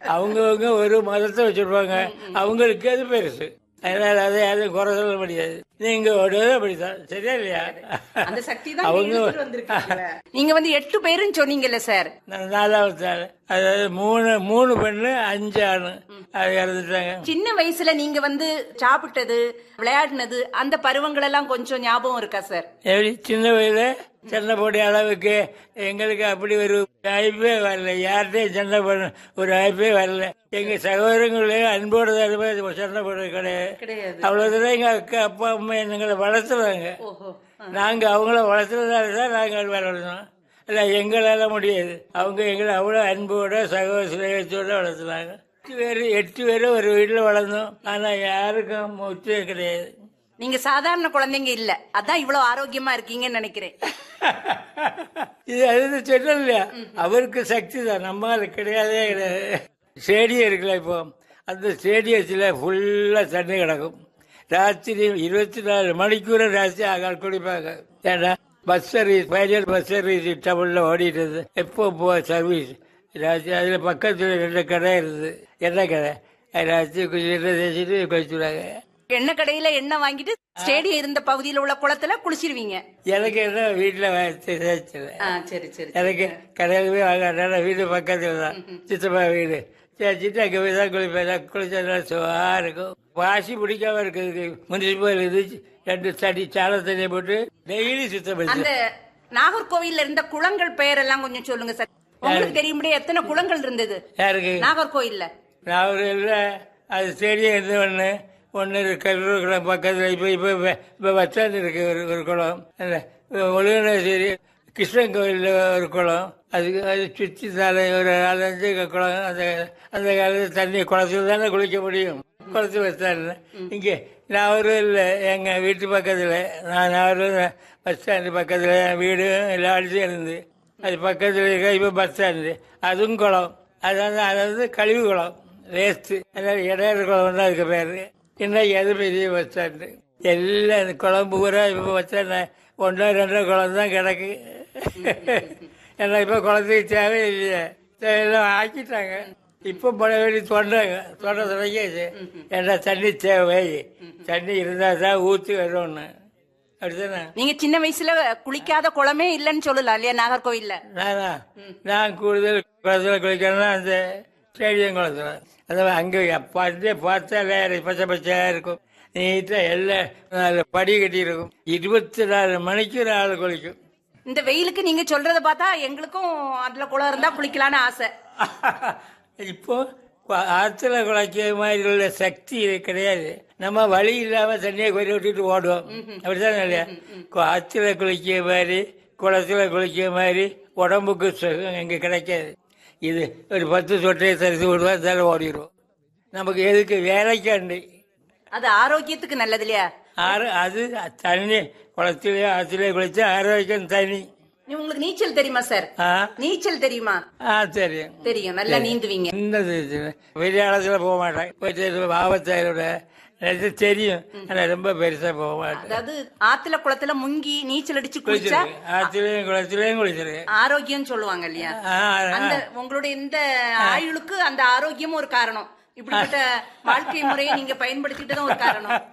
அவங்கவுங்க ஒரு மதத்தை வச்சிருப்பாங்க அவங்களுக்கு அது பெருசு அதனால அதை யாரும் குறை சொல்ல முடியாது நீங்க ஓடுவது அப்படித்தான் சரியா இல்லையா அந்த சக்தி தான் அவங்க இழுத்துட்டு வந்திருக்காங்க. நீங்க வந்து எட்டு பேருன்னு சொன்னீங்கல்ல சார் நான் நாலாவது ஆள் அதாவது மூணு மூணு பெண்ணு அஞ்சு ஆணு அது இறந்துட்டாங்க சின்ன வயசுல நீங்க வந்து சாப்பிட்டது விளையாடினது அந்த பருவங்கள் எல்லாம் கொஞ்சம் ஞாபகம் இருக்கா சார் எப்படி சின்ன வயதுல சண்டை போடிய அளவுக்கு எங்களுக்கு அப்படி ஒரு வாய்ப்பே வரல யார்கிட்டயும் சண்டை போட ஒரு வாய்ப்பே வரல எங்க சகோதரங்களே அன்போடு தான் இருப்போம், சண்டை போடுறது கிடையாது கிடையாது அவ்வளவுதான் எங்க அக்கா அப்பா அம்மா எங்களை வளர்த்துறாங்க ஓஹோ நாங்க அவங்கள வளர்த்துறதால தான் நாங்கள் வளர்ந்தோம் இல்ல எங்களால முடியாது அவங்க எங்களை அவ்வளவு அன்போட சகோதர சிநேகத்தோட வளர்த்துனாங்க எட்டு பேர் எட்டு பேரும் ஒரு வீட்டுல வளர்ந்தோம் ஆனா யாருக்கும் முத்தே கிடையாது நீங்க சாதாரண குழந்தைங்க இல்ல அதான் இவ்வளவு ஆரோக்கியமா இருக்கீங்கன்னு நினைக்கிறேன் இது அது சொன்னோம் இல்லையா அவருக்கு சக்தி தான் நம்மால கிடையாதே கிடையாது ஸ்டேடியம் இருக்குல்ல இப்போ அந்த ஸ்டேடியத்தில் ஃபுல்லா தண்ணி கிடக்கும் ராத்திரி இருபத்தி நாலு மணிக்கூட ராத்திரி ஆகால் குடிப்பாங்க ஏன்னா பஸ் சர்வீஸ் பயணியர் பஸ் சர்வீஸ் டபுள்ல ஓடிட்டு இருந்தது எப்போ போ சர்வீஸ் ராத்திரி அதில் பக்கத்தில் ரெண்டு கடை இருந்தது எண்ணெய் கடை அது ராத்திரி கொஞ்சம் எண்ணெய் தேய்ச்சிட்டு குளிச்சுடுவாங்க எண்ணெய் கடையில எண்ணெய் வாங்கிட்டு ஸ்டேடியம் இருந்த பகுதியில உள்ள குளத்துல குளிச்சிருவீங்க எனக்கு என்ன வீட்டில் தேய்ச்சல ஆ, சரி சரி எனக்கு கடையில் போய் வாங்க வீடு பக்கத்தில் தான் சித்தப்பா வீடு சேர்த்துட்டு அங்கே போய் தான் குளிப்பேன் குளிச்சா நல்லா சுவா இருக்கும் வாசி பிடிக்காம இருக்குது முனிசிபல் இது ரெண்டு தடி சாலை தண்ணியை போட்டு டெய்லி சுத்தம் அந்த பண்ணி நாகர்கோவில்ல இருந்த குளங்கள் பெயர் எல்லாம் கொஞ்சம் சொல்லுங்க சார் உங்களுக்கு தெரியும்படி எத்தனை குளங்கள் இருந்தது யாருக்கு நாகர்கோவில்ல நான் ஒரு இல்லை அது ஸ்டேடியம் இருந்து ஒன்று ஒன்று கல்லூரி குளம் பக்கத்தில் இப்போ இப்போ இப்போ பஸ்டாண்ட் இருக்கு ஒரு ஒரு குளம் அந்த ஒழுங்கினேரி கிருஷ்ணன் கோயிலில் ஒரு குளம் அதுக்கு அது சுற்றி தானே ஒரு நாலஞ்சு குளம் அந்த அந்த காலத்தில் தண்ணி குளத்துல தானே குளிக்க முடியும் குளத்து பஸ் ஸ்டாண்டில் இங்கே நான் ஒரு இல்லை எங்கள் வீட்டு பக்கத்தில் நான் ஒரு பஸ் ஸ்டாண்டு பக்கத்தில் என் வீடு எல்லா இடத்துலையும் இருந்து அது பக்கத்தில் இருக்க இப்போ பஸ் ஸ்டாண்டு அதுவும் குளம் அதாவது அதாவது கழிவு குளம் வேஸ்ட்டு அதாவது இடையிற குளம் தான் அதுக்கு பேர் இன்னைக்கு அது பெரிய பஸ் ஸ்டாண்டு எல்லாம் இந்த குளம் பூரா இப்போ வச்சா ஒன்றா ரெண்டரை குளம் தான் கிடக்கு ஏன்னா இப்போ குளத்துக்கு தேவை இல்லையே எல்லாம் ஆக்கிட்டாங்க இப்போ பழைய வேண்டி தோன்றாங்க தோண்ட தொடங்கியாச்சு ஏன்னா தண்ணி தேவை தண்ணி இருந்தால் தான் ஊற்றி வரும்னு அப்படிதானே நீங்க சின்ன வயசுல குளிக்காத குளமே இல்லைன்னு சொல்லலாம் இல்லையா நாகர்கோவில்ல நானா நான் கூடுதல் குளத்துல குளிக்கிறேன்னா அந்த ஸ்டேடியம் குளத்துல அதாவது அங்கே பார்த்தே பார்த்தா வேற பச்சை பச்சையா இருக்கும் நீட்டா எல்லாம் நாலு படி கட்டி இருக்கும் இருபத்தி நாலு மணிக்கு ஒரு ஆள் குளிக்கும் இந்த வெயிலுக்கு நீங்க சொல்றத பார்த்தா எங்களுக்கும் அதுல குளம் இருந்தா குளிக்கலாம்னு ஆசை இப்போ கு- ஆத்துல குளிக்கிற மாதிரி உள்ள சக்தி இது கிடையாது நம்ம வழி இல்லாம தண்ணியை கொறி விட்டுட்டு ஓடுவோம் அப்படிதான் இல்லையா கு- ஆத்துல குளிக்கிற மாதிரி குளத்துல குளிக்கிற மாதிரி உடம்புக்கு சுகம் இங்க கிடைக்காது இது ஒரு பத்து சொட்டையை தரிசி விடுவா தலை ஓடிடுவோம் நமக்கு எதுக்கு வேலைக்காண்டி அது ஆரோக்கியத்துக்கு நல்லது இல்லையா ஆறு அது தண்ணி குளத்திலேயே ஆற்றுலேயே குளிச்சா ஆரோக்கியம் தனி நீ உங்களுக்கு நீச்சல் தெரியுமா சார் ஆ நீச்சல் தெரியுமா ஆ தெரியும் தெரியும் நல்லா நீந்துவீங்க இந்த பெரிய ஆழத்துல போக மாட்டேன் போயிட்டு ஆபத்தாயோட எனக்கு தெரியும் ஆனா ரொம்ப பெருசா போக மாட்டேன் அதாவது ஆத்துல குளத்துல முங்கி நீச்சல் அடிச்சு குளிச்சா குளிச்சிருக்கேன் ஆற்றுலையும் குளத்திலையும் குளிச்சிருக்கேன் ஆரோக்கியம் சொல்லுவாங்க இல்லையா ஆ, அந்த உங்களுடைய இந்த ஆயுளுக்கு அந்த ஆரோக்கியமும் ஒரு காரணம் இப்படிப்பட்ட வாழ்க்கை முறையை நீங்க பயன்படுத்திட்டு தான் ஒரு காரணம்